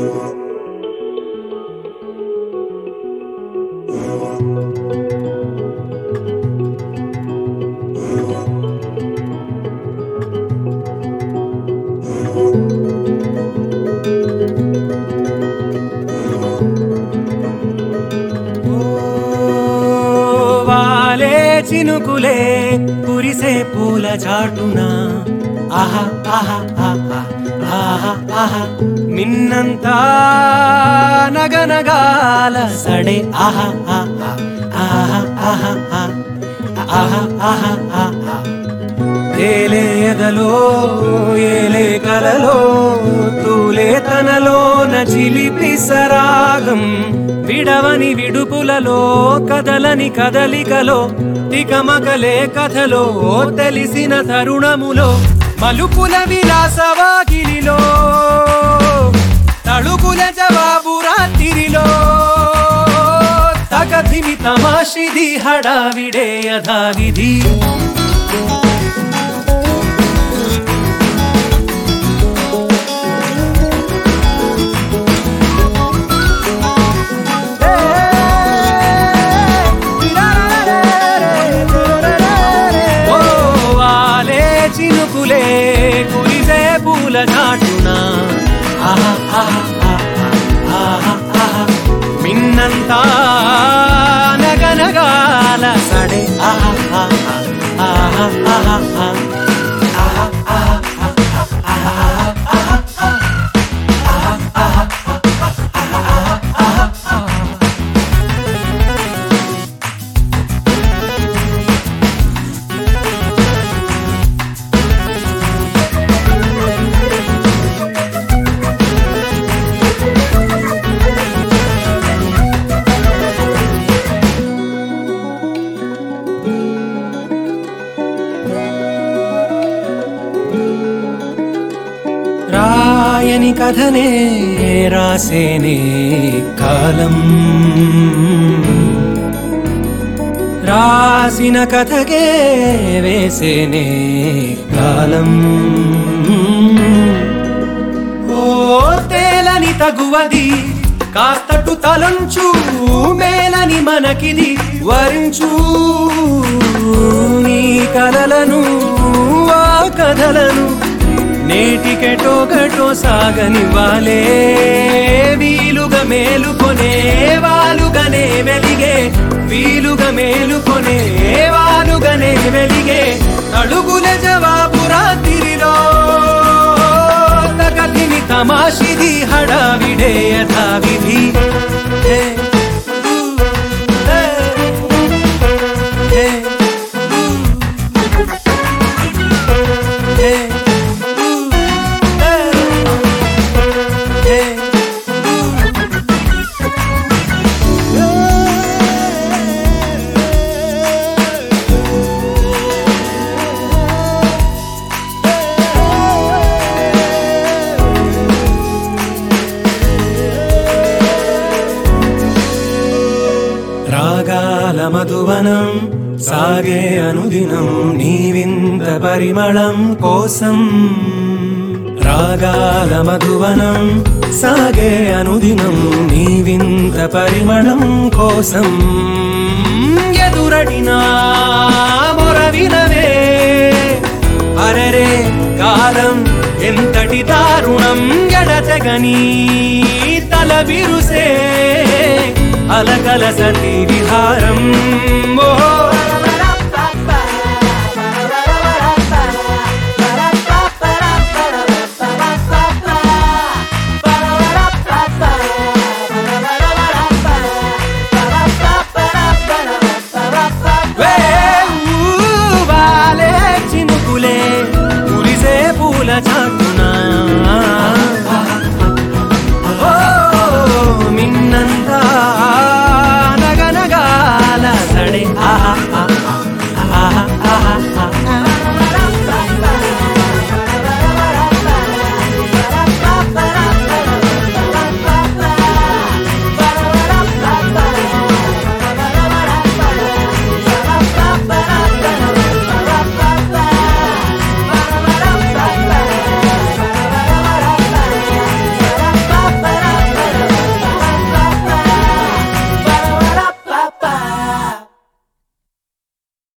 వాలే చినుకులే కురిసే పూల చాటున ఆహా ఆహా ఆహా ఆహా ఆహా మిన్నంతా నగనగాల సడే ఆహా ఆహా ఆహా ఆహా ఆహా ఆహా ఆహా తేలే ఎదలో ఏలే కలలో తూలే తనలోన చిలిపి సరాగం విడవని విడుపులలో కదలని కదలికలో తికమకలే కథలో తెలిసిన తరుణములో మలుపుల విలాసవాగిలిలో తళుకుల జవాబు రాత్రిలో తగధిమి తమాషిది హడావిడే యథావిధి ఓ వాలే చినుకులే కురిసే పూల చాటున ఆహా ఆహా ఆహా ఆహా ఆహా మిన్నంతా నగనగాల సడే ఆహా ఆహా ఆహా ఆహా ఆహా రాయని కథనే రాసేనే కాలం రాసిన కథకే వేసేనే కాలం ఓ తేలని తగువది కాస్తటు తలంచు మేలని మనకిది వరించు నీ కలలను ఆ కథలను నేటికెటో గటో సాగని వాలే వీలుగా మేలుకొనే వాలుగనే వెలిగే వీలుగా మేలుకొనే వాలుగనే వెలిగే అడుగుల జవాబు రాత్రిలో తగతిని తమాషిది హడావిడే యథావిధి హే, ఊ, హే, హే, ఊ, హే, ఊ, హే, హే, రాగాల మధువనం సాగే అనుదినం నీవింత పరిమళం కోసం రాగాల మధువనం సాగే అనుదినం నీవింత పరిమళం కోసం ఎదురడినా మొరవినవే అరరే కాలం ఎంతటి దారుణం ఎడతెగని తల బిరుసే అలకల సతి విహారం ఓ వేవాలే చినుకులే కురిసే పూల చాటు